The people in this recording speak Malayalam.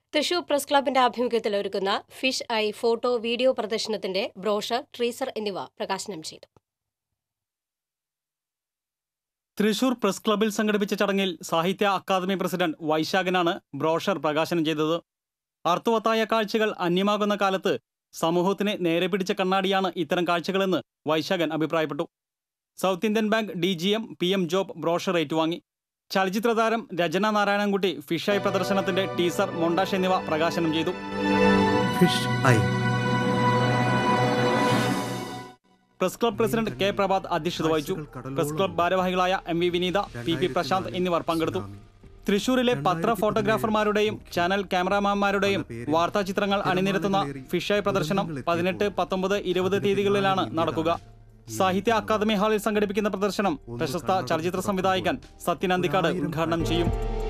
തൃശൂർ പ്രസ് ക്ലബിന്റെ ആഭിമുഖ്യത്തിൽ ഒരുക്കുന്ന ഫിഷ് ഐ ഫോട്ടോ വീഡിയോ പ്രദർശനത്തിന്റെ ബ്രോഷർ ട്രീസർ എന്നിവ പ്രകാശനം ചെയ്തു തൃശൂർ പ്രസ് ക്ലബിൽ സംഘടിപ്പിച്ച ചടങ്ങിൽ സാഹിത്യ അക്കാദമി പ്രസിഡന്റ് വൈശാഖനാണ് ബ്രോഷർ പ്രകാശനം ചെയ്തത് അർത്ഥവത്തായ കാഴ്ചകൾ അന്യമാകുന്ന കാലത്ത് സമൂഹത്തിന് നേരെ പിടിച്ച കണ്ണാടിയാണ് ഇത്തരം കാഴ്ചകളെന്ന് വൈശാഖൻ അഭിപ്രായപ്പെട്ടു South Indian Bank D G M P M Job brochure ഏറ്റുവാങ്ങി ചലച്ചിത്ര താരം രചന നാരായണൻകുട്ടി ഫിഷായി പ്രദർശനത്തിന്റെ ടീസർ മൊണ്ടാഷ് എന്നിവ പ്രകാശനം ചെയ്തു fish eye press club president K Prabhat അധ്യക്ഷത വഹിച്ചു പ്രസ് ക്ലബ് ഭാരവാഹികളായ M V Vineetha P P Prashanth എന്നിവർ പങ്കെടുത്തു തൃശൂരിലെ പത്ര ഫോട്ടോഗ്രാഫർമാരുടെയും ചാനൽ ക്യാമറാമാൻമാരുടെയും വാർത്താ ചിത്രങ്ങൾ അണിനിരത്തുന്ന ഫിഷായ് പ്രദർശനം പതിനെട്ട് പത്തൊമ്പത് ഇരുപത് തീയതികളിലാണ് നടക്കുക സാഹിത്യ അക്കാദമി ഹാളിൽ സംഘടിപ്പിക്കുന്ന പ്രദർശനം പ്രശസ്ത ചലച്ചിത്ര സംവിധായകൻ സത്യൻ അന്തിക്കാട് ഉദ്ഘാടനം ചെയ്യും